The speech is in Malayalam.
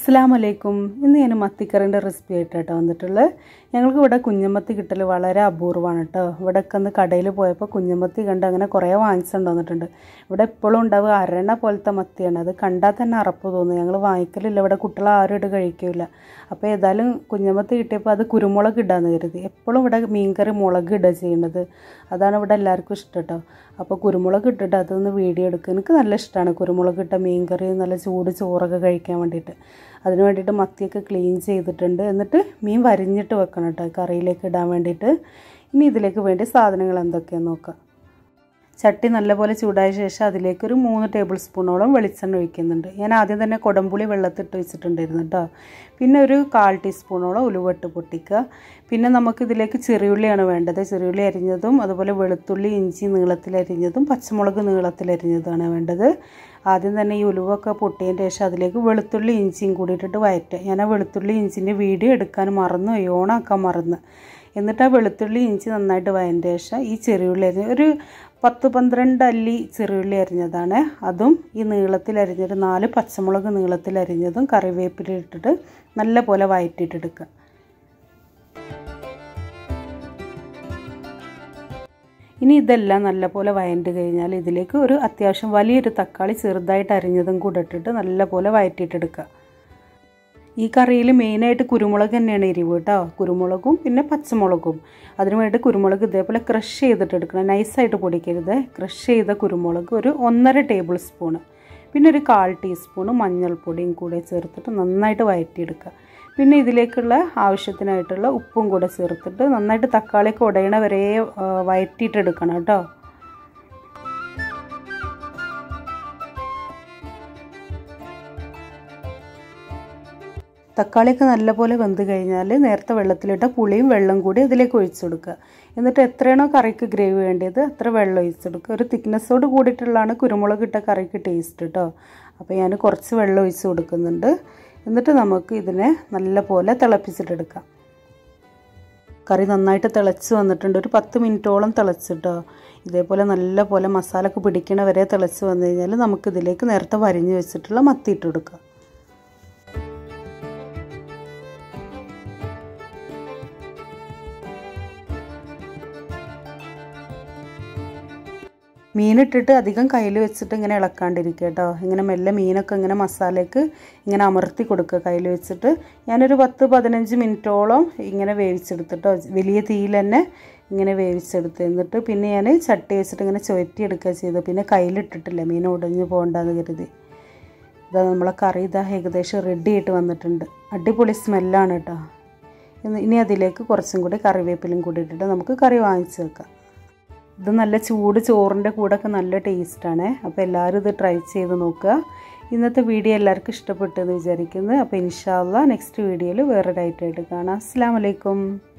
അസ്സാം വലൈക്കും ഇന്ന് ഞാൻ മത്തിക്കറിൻ്റെ റെസിപ്പി ആയിട്ടാട്ടോ വന്നിട്ടുള്ളത് ഞങ്ങൾക്ക് ഇവിടെ കുഞ്ഞമത്തി കിട്ടൽ വളരെ അപൂർവമാണ് കേട്ടോ ഇവിടെ ഒക്കെ ഒന്ന് കടയിൽ പോയപ്പോൾ കുഞ്ഞമത്തി കണ്ട് അങ്ങനെ കുറേ വാങ്ങിച്ചുകൊണ്ട് വന്നിട്ടുണ്ട് ഇവിടെ എപ്പോഴും ഉണ്ടാവുക അരണ പോലത്തെ മത്തിയാണ് അത് കണ്ടാൽ തന്നെ അറപ്പ് തോന്നും ഞങ്ങൾ വാങ്ങിക്കലില്ല ഇവിടെ കുട്ടികൾ ആരും ഇട്ട് കഴിക്കില്ല അപ്പോൾ ഏതായാലും കുഞ്ഞമത്തി കിട്ടിയപ്പോൾ അത് കുരുമുളക് ഇടാന്ന് കരുതി എപ്പോഴും ഇവിടെ മീൻകറി മുളക് ഇടുക ചെയ്യുന്നത് അതാണ് ഇവിടെ എല്ലാവർക്കും ഇഷ്ടം കേട്ടോ അപ്പോൾ കുരുമുളക് ഇട്ടിട്ട് അതൊന്ന് വീഡിയോ എടുക്കുക എനിക്ക് നല്ല ഇഷ്ടമാണ് കുരുമുളക് ഇട്ട മീൻകറി നല്ല ചൂട് ചോറൊക്കെ കഴിക്കാൻ വേണ്ടിയിട്ട് അതിന് വേണ്ടിയിട്ട് മത്തിയൊക്കെ ക്ലീൻ ചെയ്തിട്ടുണ്ട് എന്നിട്ട് മീൻ വരിഞ്ഞിട്ട് വെക്കണം കേട്ടോ കറിയിലേക്ക് ഇടാൻ വേണ്ടിയിട്ട് ഇനി ഇതിലേക്ക് വേണ്ടി സാധനങ്ങൾ എന്തൊക്കെയാണെന്ന് നോക്കാം ചട്ടി നല്ലപോലെ ചൂടായ ശേഷം അതിലേക്ക് ഒരു മൂന്ന് ടേബിൾ സ്പൂണോളം വെളിച്ചെണ്ണ ഒഴിക്കുന്നുണ്ട് ഞാൻ ആദ്യം തന്നെ കൊടമ്പുളി വെള്ളത്തിട്ട് വെച്ചിട്ടുണ്ടായിരുന്നു കേട്ടോ പിന്നെ ഒരു കാൽ ടീസ്പൂണോളം ഉലുവട്ട് പൊട്ടിക്കുക പിന്നെ നമുക്ക് ഇതിലേക്ക് ചെറിയുള്ളിയാണ് വേണ്ടത് ചെറിയുള്ളി അരിഞ്ഞതും അതുപോലെ വെളുത്തുള്ളി ഇഞ്ചി നീളത്തിലരിഞ്ഞതും പച്ചമുളക് നീളത്തിലരിഞ്ഞതുമാണ് വേണ്ടത് ആദ്യം തന്നെ ഈ ഉലുവൊക്കെ പൊട്ടിയതിന് ശേഷം അതിലേക്ക് വെളുത്തുള്ളി ഇഞ്ചിയും കൂടി ഇട്ടിട്ട് വയറ്റുക ഞാൻ ആ വെളുത്തുള്ളി ഇഞ്ചിൻ്റെ വീഡിയോ എടുക്കാൻ മറന്നു ഓണാക്കാൻ മറന്ന് എന്നിട്ട് ആ വെളുത്തുള്ളി ഇഞ്ചി നന്നായിട്ട് വയൻ്റെ ശേഷം ഈ ചെറിയുള്ളി അരിഞ്ഞ ഒരു പത്ത് പന്ത്രണ്ട് അല്ലി ചെറിയുള്ളി അരിഞ്ഞതാണ് അതും ഈ നീളത്തിൽ അരിഞ്ഞിട്ട് നാല് പച്ചമുളക് നീളത്തിൽ അരിഞ്ഞതും കറിവേപ്പില ഇട്ടിട്ട് നല്ല പോലെ വയറ്റിയിട്ടെടുക്കുക ഇനി ഇതെല്ലാം നല്ലപോലെ വയണ്ട് കഴിഞ്ഞാൽ ഇതിലേക്ക് ഒരു അത്യാവശ്യം വലിയൊരു തക്കാളി ചെറുതായിട്ട് അരിഞ്ഞതും കൂടെ ഇട്ടിട്ട് നല്ലപോലെ വയറ്റിയിട്ടെടുക്കുക ഈ കറിയിൽ മെയിനായിട്ട് കുരുമുളക് തന്നെയാണ് എരിവ് കേട്ടോ കുരുമുളകും പിന്നെ പച്ചമുളകും അതിന് വേണ്ടി കുരുമുളക് ഇതേപോലെ ക്രഷ് ചെയ്തിട്ട് എടുക്കണം നൈസായിട്ട് പൊടിക്കരുത് ക്രഷ് ചെയ്ത കുരുമുളക് ഒരു ഒന്നര ടേബിൾ സ്പൂണ് പിന്നെ ഒരു കാൽ ടീസ്പൂണ് മഞ്ഞൾപ്പൊടിയും കൂടെ ചേർത്തിട്ട് നന്നായിട്ട് വയറ്റിയെടുക്കുക പിന്നെ ഇതിലേക്കുള്ള ആവശ്യത്തിനായിട്ടുള്ള ഉപ്പും കൂടെ ചേർത്തിട്ട് നന്നായിട്ട് തക്കാളിയൊക്കെ ഉടയണ വരെ വയറ്റിയിട്ടെടുക്കണം കേട്ടോ തക്കാളിയൊക്കെ നല്ലപോലെ വെന്ത് കഴിഞ്ഞാൽ നേരത്തെ വെള്ളത്തിലിട്ട പുളിയും വെള്ളം കൂടി അതിലേക്ക് ഒഴിച്ചു കൊടുക്കുക എന്നിട്ട് എത്രയാണോ കറിക്ക് ഗ്രേവി വേണ്ടത് അത്ര വെള്ളം ഒഴിച്ചെടുക്കുക ഒരു തിക്നെസ്സോട് കൂടിയിട്ടുള്ളതാണ് കുരുമുളക് ഇട്ട കറിക്ക് ടേസ്റ്റ് കേട്ടോ അപ്പോൾ ഞാൻ കുറച്ച് വെള്ളം ഒഴിച്ച് കൊടുക്കുന്നുണ്ട് എന്നിട്ട് നമുക്ക് ഇതിനെ നല്ലപോലെ തിളപ്പിച്ചിട്ടെടുക്കാം കറി നന്നായിട്ട് തിളച്ച് വന്നിട്ടുണ്ട് ഒരു പത്ത് മിനിറ്റോളം തിളച്ചിട്ടോ ഇതേപോലെ നല്ല പോലെ മസാലയൊക്കെ പിടിക്കണ വരെ തിളച്ച് വന്നു കഴിഞ്ഞാൽ നമുക്കിതിലേക്ക് നേരത്തെ വരിഞ്ഞ് വെച്ചിട്ടുള്ള മത്തി ഇട്ട് കൊടുക്കാം മീനിട്ടിട്ട് അധികം കയ്യിൽ വെച്ചിട്ട് ഇങ്ങനെ ഇളക്കാണ്ടിരിക്കുക കേട്ടോ ഇങ്ങനെ മെല്ലെ മീനൊക്കെ ഇങ്ങനെ മസാലയ്ക്ക് ഇങ്ങനെ അമർത്തി കൊടുക്കുക കയ്യിൽ വെച്ചിട്ട് ഞാനൊരു പത്ത് പതിനഞ്ച് മിനിറ്റോളം ഇങ്ങനെ വേവിച്ചെടുത്തിട്ടോ വലിയ തീയിൽ തന്നെ ഇങ്ങനെ വേവിച്ചെടുത്ത് എന്നിട്ട് പിന്നെ ഞാൻ ചട്ടി വെച്ചിട്ട് ഇങ്ങനെ ചുവറ്റിയെടുക്കുക ചെയ്തു പിന്നെ കയ്യിലിട്ടിട്ടില്ല മീൻ ഉടഞ്ഞു പോകണ്ടെന്ന് കരുതി ഇതാ നമ്മളെ കറി ഇതാ ഏകദേശം റെഡി ആയിട്ട് വന്നിട്ടുണ്ട് അടിപൊളി സ്മെല്ലാണ് കേട്ടോ ഇനി അതിലേക്ക് കുറച്ചും കൂടി കറിവേപ്പിലും കൂടി ഇട്ടിട്ട് നമുക്ക് കറി വാങ്ങിച്ച് വെക്കാം ഇത് നല്ല ചൂട് ചോറിൻ്റെ കൂടെയൊക്കെ നല്ല ടേസ്റ്റാണ് അപ്പോൾ എല്ലാവരും ഇത് ട്രൈ ചെയ്ത് നോക്കുക ഇന്നത്തെ വീഡിയോ എല്ലാവർക്കും ഇഷ്ടപ്പെട്ടെന്ന് വിചാരിക്കുന്നു അപ്പോൾ ഇൻഷാല്ല നെക്സ്റ്റ് വീഡിയോയിൽ വേറെ ഡയറ്റായിട്ട് കാണാം അസ്സാം വലൈക്കും